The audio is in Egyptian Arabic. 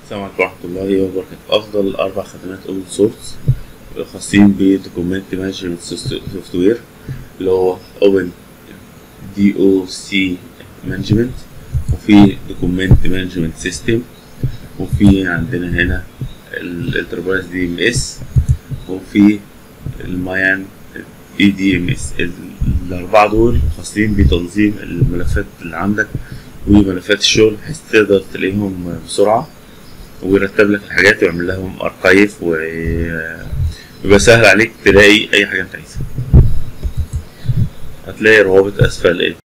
السلام عليكم ورحمة الله وبركاته أفضل أربع خدمات أوبن سورس خاصين بدوكيمنت مانجمنت سوفت وير اللي هو أوبن دي أو سي مانجمنت وفي دوكيمنت مانجمنت سيستم وفي عندنا هنا الانتربرايز دي ام اس وفي المايان اي دي ام اس الأربعة دول خاصين بتنظيم الملفات اللي عندك وملفات الشغل بحيث تقدر تلاقيهم بسرعة ويرتب لك الحاجات ويعمل لهم اركايف ويبقى سهل عليك تلاقي اي حاجه انت عايزها هتلاقي روابط اسفل